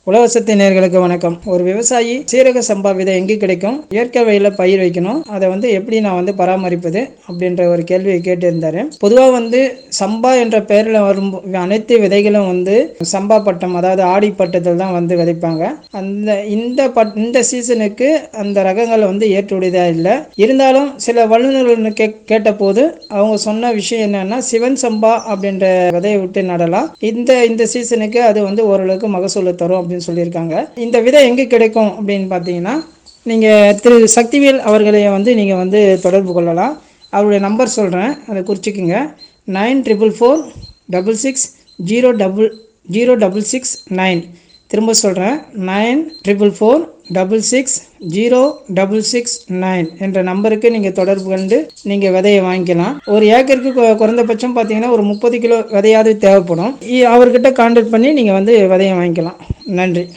உலகசக்தி நேர்களுக்கு வணக்கம் ஒரு விவசாயி சீரக சம்பா விதை எங்கே கிடைக்கும் இயற்கை வழியில் பயிர் வைக்கணும் அதை வந்து எப்படி நான் வந்து பராமரிப்பது அப்படின்ற ஒரு கேள்வியை கேட்டிருந்தாரு பொதுவாக வந்து சம்பா என்ற பெயரில் வரும் அனைத்து விதைகளும் வந்து சம்பா பட்டம் அதாவது ஆடி பட்டத்தில் தான் வந்து விதைப்பாங்க அந்த இந்த பட் இந்த சீசனுக்கு அந்த ரகங்கள் வந்து ஏற்றுடையதாக இல்லை இருந்தாலும் சில வல்லுநர்கள் கே கேட்டபோது அவங்க சொன்ன விஷயம் என்னன்னா சிவன் சம்பா அப்படின்ற விதையை விட்டு நடலாம் இந்த இந்த சீசனுக்கு அது வந்து ஓரளவுக்கு மகசூலை தரும் அப்படின்னு சொல்லியிருக்காங்க இந்த விதை எங்கே கிடைக்கும் அப்படின்னு பார்த்தீங்கன்னா நீங்கள் திரு சக்திவேல் அவர்களை வந்து நீங்கள் வந்து தொடர்பு கொள்ளலாம் அவருடைய நம்பர் சொல்கிறேன் அதை குறிச்சிக்குங்க nine triple four double six zero double zero double six nine திரும்ப சொல்கிறேன் nine triple four double six zero double six nine என்ற நம்பருக்கு நீங்கள் தொடர்பு கொண்டு நீங்கள் விதையை வாங்கிக்கலாம் ஒரு ஏக்கருக்கு கொ- குறைந்தபட்சம் பார்த்தீங்கன்னா ஒரு முப்பது கிலோ விதையாவது தேவைப்படும் இ- அவர்கிட்ட கான்டாக்ட் பண்ணி நீங்கள் வந்து விதையை வாங்கிக்கலாம் நன்றி